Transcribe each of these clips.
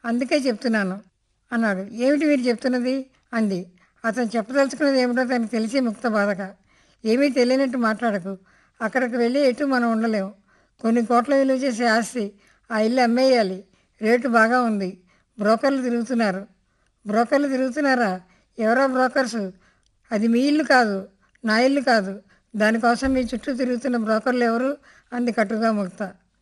అందుకే చెప్తున్నాను అన్నాడు ఏమిటి మీరు చెప్తున్నది అంది అతను చెప్పదలుచుకున్నది ఏమిటో తనకు తెలిసి ముక్త బాధక ఏమీ తెలియనట్టు మాట్లాడకు అక్కడికి వెళ్ళి ఎటు మనం ఉండలేము కొన్ని కోట్ల విలువ చేసే ఆస్తి ఆ ఇల్లు అమ్మేయాలి రేటు బాగా ఉంది బ్రోకర్లు తిరుగుతున్నారు బ్రోకర్లు తిరుగుతున్నారా ఎవరో బ్రోకర్స్ అది మీ ఇల్లు కాదు నా ఇల్లు కాదు దానికోసం మీ చుట్టూ తిరుగుతున్న బ్రోకర్లు ఎవరు అంది కట్టుగా ముక్త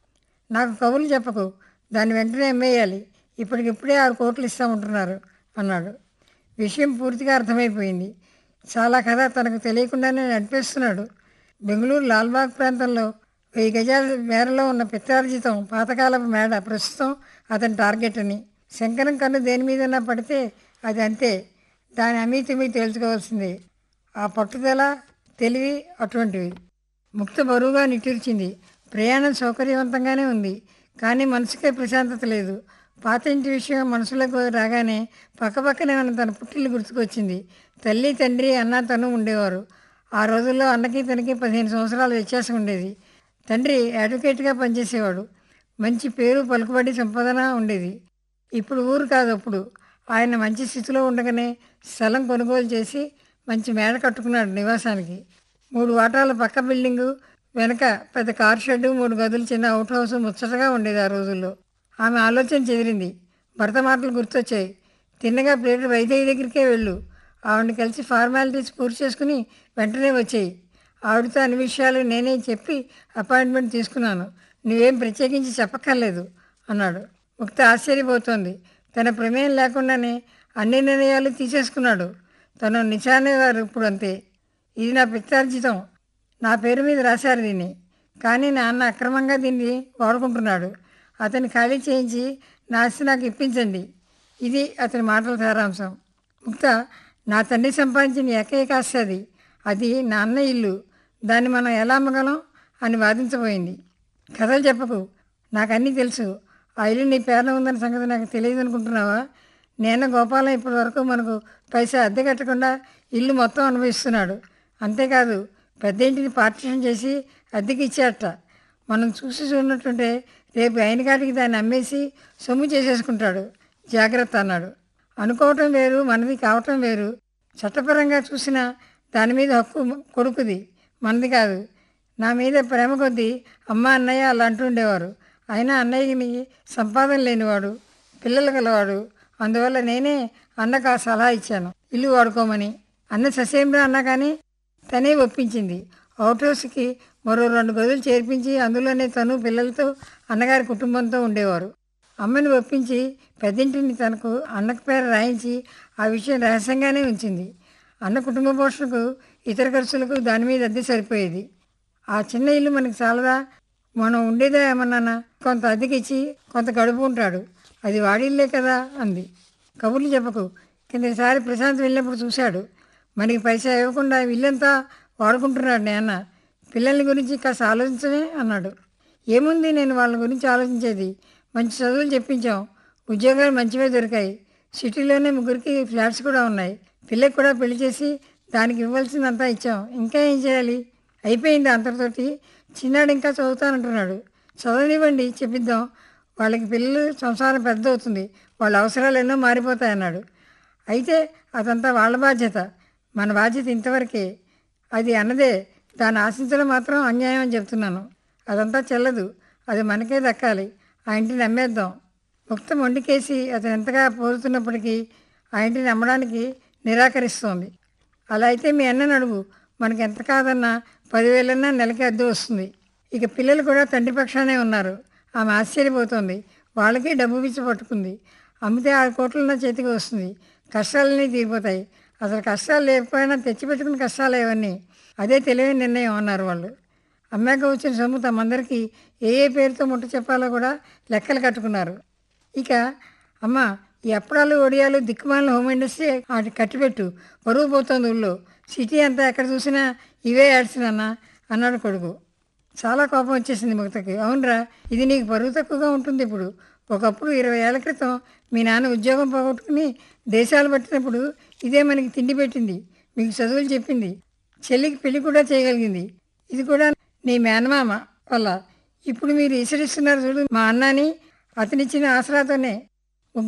నాకు కబుర్లు చెప్పకు దాన్ని వెంటనే అమ్మేయాలి ఇప్పటికిప్పుడే ఆరు కోట్లు ఇస్తామంటున్నారు అన్నాడు విషయం పూర్తిగా అర్థమైపోయింది చాలా కథ తనకు తెలియకుండానే నడిపేస్తున్నాడు బెంగళూరు లాల్బాగ్ ప్రాంతంలో వెయ్యి గజాల మేరలో ఉన్న పిత్రార్జితం పాతకాలపు మేడ ప్రస్తుతం అతని టార్గెట్ అని శంకరం కన్ను దేని మీదన్నా పడితే అది అంతే దాని అమీతి మీకు తెలుసుకోవాల్సిందే ఆ పట్టుదల తెలివి అటువంటివి ముక్త బరువుగా నిట్టూర్చింది ప్రయాణం సౌకర్యవంతంగానే ఉంది కానీ మనసుకే ప్రశాంతత లేదు పాత ఇంటి విషయం మనసులోకి రాగానే పక్కపక్కనే ఉన్న తన పుట్టిల్లు గుర్తుకొచ్చింది తల్లి తండ్రి అన్న తను ఉండేవారు ఆ రోజుల్లో అన్నకి తనకి పదిహేను సంవత్సరాల వ్యత్యాసం ఉండేది తండ్రి అడ్వకేట్గా పనిచేసేవాడు మంచి పేరు పలుకుబడి సంపాదన ఉండేది ఇప్పుడు ఊరు కాదు అప్పుడు ఆయన మంచి స్థితిలో ఉండగానే స్థలం కొనుగోలు చేసి మంచి మేడ కట్టుకున్నాడు నివాసానికి మూడు వాటాల పక్క బిల్డింగు వెనక పెద్ద కార్ షెడ్డు మూడు గదులు చిన్న అవుట్ హౌస్ ముచ్చటగా ఉండేది ఆ రోజుల్లో ఆమె ఆలోచన చెదిరింది భర్త మాటలు గుర్తొచ్చాయి తిన్నగా ప్లేట్ వైద్య దగ్గరికే వెళ్ళు ఆవిడని కలిసి ఫార్మాలిటీస్ పూర్తి చేసుకుని వెంటనే వచ్చేయి ఆవిడతో అన్ని విషయాలు నేనే చెప్పి అపాయింట్మెంట్ తీసుకున్నాను నువ్వేం ప్రత్యేకించి చెప్పక్కర్లేదు అన్నాడు ముక్త ఆశ్చర్యపోతోంది తన ప్రమేయం లేకుండానే అన్ని నిర్ణయాలు తీసేసుకున్నాడు తను నిశానే వారు ఇప్పుడు అంతే ఇది నా పిత్తార్జితం నా పేరు మీద రాశారు దీన్ని కానీ నాన్న అక్రమంగా దీన్ని వాడుకుంటున్నాడు అతన్ని ఖాళీ చేయించి నా ఆస్తి నాకు ఇప్పించండి ఇది అతని మాటల సారాంశం ముక్త నా తండ్రి సంపాదించిన ఏకైక ఆస్తి అది అది నా అన్న ఇల్లు దాన్ని మనం ఎలా అమ్మగలం అని వాదించబోయింది కథలు చెప్పకు నాకు అన్నీ తెలుసు ఆ ఇల్లు నీ పేరున ఉందన్న సంగతి నాకు తెలియదు అనుకుంటున్నావా నేను గోపాలం ఇప్పటి వరకు మనకు పైసా అద్దె కట్టకుండా ఇల్లు మొత్తం అనుభవిస్తున్నాడు అంతేకాదు పెద్ద ఇంటిని పార్టీషన్ చేసి అద్దెకి ఇచ్చాట మనం చూసి చూడనట్టుంటే రేపు అయిన కాటికి దాన్ని అమ్మేసి సొమ్ము చేసేసుకుంటాడు జాగ్రత్త అన్నాడు అనుకోవటం వేరు మనది కావటం వేరు చట్టపరంగా చూసినా దాని మీద హక్కు కొడుకుది మనది కాదు నా మీద ప్రేమ కొద్దీ అమ్మ అన్నయ్య అలా అంటుండేవారు అయినా అన్నయ్యని సంపాదన లేనివాడు పిల్లలు గలవాడు అందువల్ల నేనే అన్నకు ఆ సలహా ఇచ్చాను ఇల్లు వాడుకోమని అన్న ససేమిరా అన్నా కానీ తనే ఒప్పించింది అవుట్ హౌస్కి మరో రెండు గదులు చేర్పించి అందులోనే తను పిల్లలతో అన్నగారి కుటుంబంతో ఉండేవారు అమ్మని ఒప్పించి పెద్దింటిని తనకు అన్నకు పేరు రాయించి ఆ విషయం రహస్యంగానే ఉంచింది అన్న కుటుంబ పోషణకు ఇతర ఖర్చులకు దాని మీద అద్దె సరిపోయేది ఆ చిన్న ఇల్లు మనకి చాలదా మనం ఉండేదే ఏమన్నానా కొంత అద్దెకిచ్చి కొంత గడుపుకుంటాడు అది వాడిల్లే కదా అంది కబుర్లు చెప్పకు కిందసారి ప్రశాంత్ వెళ్ళినప్పుడు చూశాడు మనకి పైసా ఇవ్వకుండా ఇల్లంతా వాడుకుంటున్నాడు నాన్న పిల్లల గురించి కాస్త ఆలోచించమే అన్నాడు ఏముంది నేను వాళ్ళ గురించి ఆలోచించేది మంచి చదువులు చెప్పించాం ఉద్యోగాలు మంచివే దొరికాయి సిటీలోనే ముగ్గురికి ఫ్లాట్స్ కూడా ఉన్నాయి పిల్లకి కూడా పెళ్లి చేసి దానికి ఇవ్వాల్సిందంతా ఇచ్చాం ఇంకా ఏం చేయాలి అయిపోయింది అంతటితోటి చిన్నాడు ఇంకా చదువుతానంటున్నాడు చదవనివ్వండి చెప్పిద్దాం వాళ్ళకి పిల్లలు సంసారం పెద్ద అవుతుంది వాళ్ళ అవసరాలు ఎన్నో మారిపోతాయి అన్నాడు అయితే అదంతా వాళ్ళ బాధ్యత మన బాధ్యత ఇంతవరకే అది అన్నదే దాన్ని ఆశించడం మాత్రం అన్యాయం అని చెప్తున్నాను అదంతా చెల్లదు అది మనకే దక్కాలి ఆ ఇంటిని అమ్మేద్దాం ముక్త మొండికేసి అతను ఎంతగా పోరుతున్నప్పటికీ ఆ ఇంటిని అమ్మడానికి నిరాకరిస్తోంది అలా అయితే మీ అన్నని అడుగు మనకి ఎంత కాదన్నా పదివేలన్నా నెలకి అద్దె వస్తుంది ఇక పిల్లలు కూడా తండ్రి పక్షానే ఉన్నారు ఆమె ఆశ్చర్యపోతోంది వాళ్ళకి డబ్బు పిచ్చి పట్టుకుంది అమ్మితే ఆరు కోట్లు నా చేతికి వస్తుంది కష్టాలన్నీ తీరిపోతాయి అసలు కష్టాలు లేకపోయినా తెచ్చిపెట్టుకున్న కష్టాలు ఇవన్నీ అదే తెలివైన నిర్ణయం అన్నారు వాళ్ళు అమ్మాక వచ్చిన సొమ్ము తమందరికీ ఏ ఏ పేరుతో ముట్ట చెప్పాలో కూడా లెక్కలు కట్టుకున్నారు ఇక అమ్మ ఈ అప్పడాలు ఒడియాలు దిక్కుమాలిన హోమ్ ఇండస్ట్రీ వాటి కట్టిపెట్టు పరువు పోతుంది ఊళ్ళో సిటీ అంతా ఎక్కడ చూసినా ఇవే యాడ్సినన్నా అన్నాడు కొడుకు చాలా కోపం వచ్చేసింది ముక్తకి అవునరా ఇది నీకు పరువు తక్కువగా ఉంటుంది ఇప్పుడు ఒకప్పుడు ఇరవై ఏళ్ల క్రితం మీ నాన్న ఉద్యోగం పోగొట్టుకుని దేశాలు పట్టినప్పుడు ఇదే మనకి తిండి పెట్టింది మీకు చదువులు చెప్పింది చెల్లికి పెళ్లి కూడా చేయగలిగింది ఇది కూడా నీ మేనమామ వల్ల ఇప్పుడు మీరు ఇసరిస్తున్నారు చూడు మా అన్నని అతనిచ్చిన ఆసరాతోనే